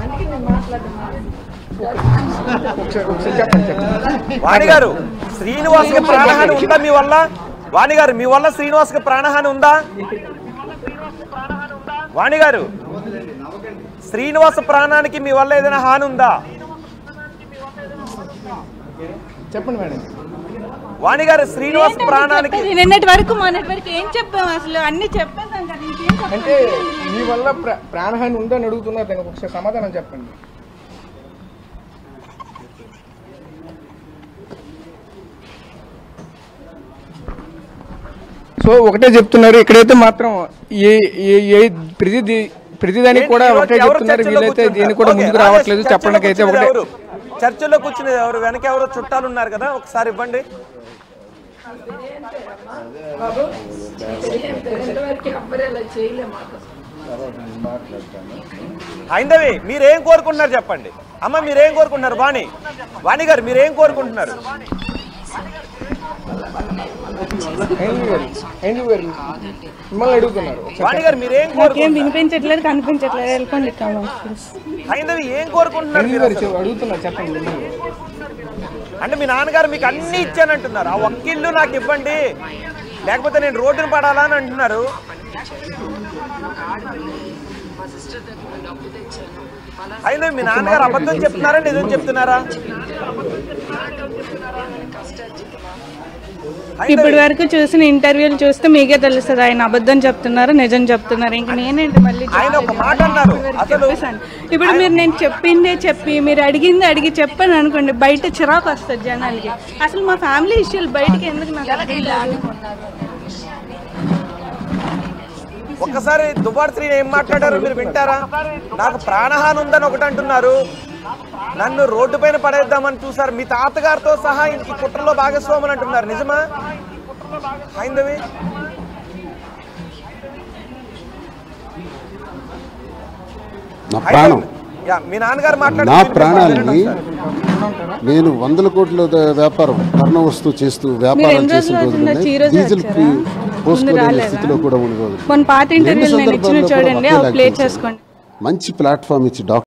అందుకే నేను మాట్లాడడం ఒకసారి ఒకసారి చెప్పండి చెప్పండి వాణి గారు శ్రీనివాస్కి ప్రాణహాని ఉందా మీ వల్ల వాణి గారు మీ వల్ల శ్రీనివాస్కి ప్రాణహాని ఉందా వాణి గారు శ్రీనివాస ప్రాణానికి మీ వల్ల ఏదైనా హాని ఉందా చెప్పండి మేడం వాణి గారు శ్రీనివాస్ ఏంటండి ప్రాణానికి చెప్పేది? నిన్నటి వరకు మొన్నటి వరకు ఏం చెప్పాం అసలు అన్ని చెప్పేసాం కదా ఇంకేం చెప్పాలి? అంటే మీ వల్ల ప్ర- ప్రాణహాని ఉందని అడుగుతున్నారు దానికి ఒకసారి సమాధానం చెప్పండి సో ఒకటే చెప్తున్నారు ఇక్కడైతే మాత్రం ఏ ఏ ఏ ప్రతి ప్రతిదానికి కూడా ఏంటి, ఒకటే ఎవరు చెప్తున్నారు చర్చలో వీళ్ళైతే కూర్చుంటారు? దీన్ని కూడా ఓకే, ముందుకు రాజేష్, రావట్లేదు చర్చలో చెప్పడానికి అయితే కూర్చునేది ఒకటే ఎవరు? చర్చలో కూర్చునేది ఎవరు వెనక ఎవరో చుట్టాలు ఉన్నారు కదా ఒకసారి ఇవ్వండి బాబు ఇంతవరకు ఎవ్వరు ఇలా చేయలేము మాకు హైందవి మీరేం కోరుకుంటున్నారు చెప్పండి అమ్మ మీరేం కోరుకుంటున్నారు వాణి వాణి గారు మీరేం కోరుకుంటున్నారు ఐదు వేలు ఐదు వేలు మిమ్మల్ని అడుగుతున్నారు ఒకసారి వాణి గారు మీరేం నాకేం కోరుకుంటున్నారు వినిపించట్లేదు కనిపించట్లేదు వెళ్ళిపోండి కామెంట్స్ ప్లీజ్ హైందవి ఏం కోరుకుంటున్నారు ఐదు మీరు వేలు అసలు? చెప్- అడుగుతున్నారు చెప్పండి మిమ్మల్ని. అంటే మీ నాన్నగారు మీకు అన్ని ఇచ్చానంటున్నారు ఆ ఒక్క ఇల్లు నాకు ఇవ్వండి లేకపోతే నేను రోడ్డున పడాలా అని అంటున్నారు అయితే మీ నాన్నగారు అబద్ధం చెప్తున్నారా నిజం చెప్తున్నారా అయితే ఇప్పటి వరకు చూసిన ఇంటర్వ్యూలు చూస్తే మీకే తెలుస్తుంది ఆయన అబద్ధం చెప్తున్నారు నిజం చెప్తున్నారు ఇంకా నేనేంటి మళ్ళీ ఆయన ఒక మాట అన్నారు అసలు చెప్పేసాను ఇప్పుడు మీరు నేను చెప్పిందే చెప్పి మీరు అడిగింది అడిగి చెప్పాను అనుకోండి బయట చిరాకు వస్తుంది జనాలకి అసలు మా ఫ్యామిలీ ఇష్యూలు బయటకి ఎందుకు నాకు అర్థం కాదు. ఒక్కసారి దుబాడు శ్రీ ఏం మాట్లాడారు మీరు వింటారా నాకు ప్రాణహాని ఉందని ఒకటి అంటున్నారు నన్ను రోడ్డు పైన పడేద్దామని చూసారు మీ తాతగారితో సహా ఈ కుట్రలో భాగస్వాములు అంటున్నారు నిజమా హైందవి నా ప్రాణం యా, మీ నాన్నగారు నా మాట్లాడుతున్నారు ప్రాణాలని నేను వందల కోట్ల ద- వ్యాపారం కర్ణ వస్తువు చేస్తూ వ్యాపారం ఎన్ని చేసిన రోజులు రోజులు అవుతుందో? ఈ రోజే డీజిల్ వచ్చారా? పోసుకోలేని రాలేదా? స్థితిలో కూడా ఉన్న రోజులు మన పాత రెండు ఇంటర్వ్యూలు నేను ఇచ్చిన సందర్భాల్లో కూడా చూడండి ఒకే అవి ప్లే లాంగ్వేజ్. చేసుకోండి మంచి ప్లాట్ఫామ్ ఇచ్చి డాక్టర్